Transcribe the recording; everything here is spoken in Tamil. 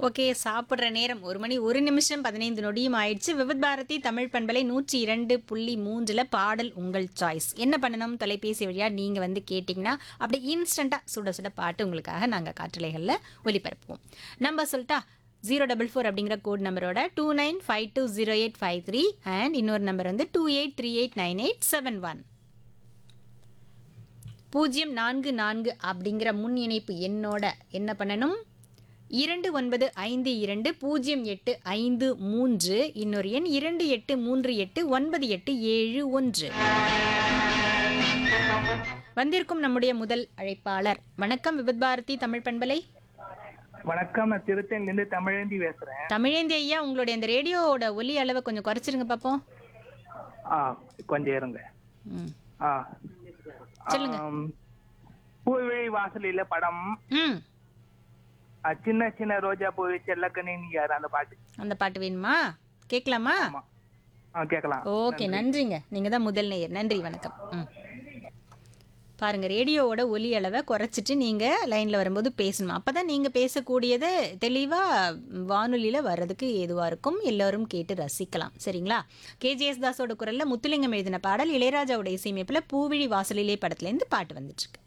ஓகே சாப்பிட்ற நேரம் ஒரு மணி ஒரு நிமிஷம் பதினைந்து நொடியும் ஆயிடுச்சு விவித் பாரதி தமிழ் பண்பலை நூற்றி இரண்டு புள்ளி மூன்றில் பாடல் உங்கள் சாய்ஸ் என்ன பண்ணணும் தொலைபேசி வழியாக நீங்கள் வந்து கேட்டிங்கன்னா அப்படியே இன்ஸ்டண்ட்டாக சுட சுட பாட்டு உங்களுக்காக நாங்கள் காற்றலைகளில் ஒலிபரப்புவோம் நம்பர் சொல்லிட்டா ஜீரோ டபுள் ஃபோர் அப்படிங்கிற கோட் நம்பரோட two nine five two zero eight five three and இன்னொரு நம்பர் வந்து two eight three eight nine eight seven one பூஜ்ஜியம் நான்கு நான்கு அப்படிங்கிற முன் இணைப்பு எண்ணோட என்ன பண்ணணும் இரண்டு ஒன்பது ஐந்து இரண்டு பூஜ்ஜியம் எட்டு ஐந்து மூன்று இன்னொரு எண் இரண்டு எட்டு மூன்று எட்டு ஒன்பது எட்டு ஏழு ஒன்று வந்திருக்கும் நம்முடைய முதல் அழைப்பாளர் வணக்கம் விபத் பாரதி தமிழ் பண்பலை வணக்கம் நான் திருத்தணிலிருந்து தமிழேந்தி பேசுறேன் தமிழேந்தி ஐயா உங்களுடைய அந்த ரேடியோவோட ஒலி அளவை கொஞ்சம் குறைச்சிருங்க பார்ப்போம் ஆ கொஞ்சம் இருங்க ம் ஆ சொல்லுங்க. ஆம், பூவிழி வாசலில படம் ம் ஆ, சின்ன சின்ன ரோஜா பூ செல்லக்கணி யார் அந்த பாட்டு அந்த பாட்டு வேணுமா கேட்கலாமா ஆமா ஆ கேட்கலாம் ஓகே நன்றிங்க நீங்கள் தான் முதல் நேயர் நன்றி வணக்கம் ம் பாருங்க ரேடியோவோட ஒலி அளவை குறைச்சிட்டு நீங்கள் லைனில் வரும்போது பேசணும் அப்போ தான் நீங்கள் பேசக்கூடியதை தெளிவாக வானொலியில் வர்றதுக்கு ஏதுவாக இருக்கும் எல்லோரும் கேட்டு ரசிக்கலாம் சரிங்களா கேஜிஎஸ் தாஸோட குரலில் முத்துலிங்கம் எழுதின பாடல் இளையராஜாவோட இசையமைப்பில் பூவிழி வாசலிலே படத்துலேருந்து பாட்டு வந்துட்டுருக்கு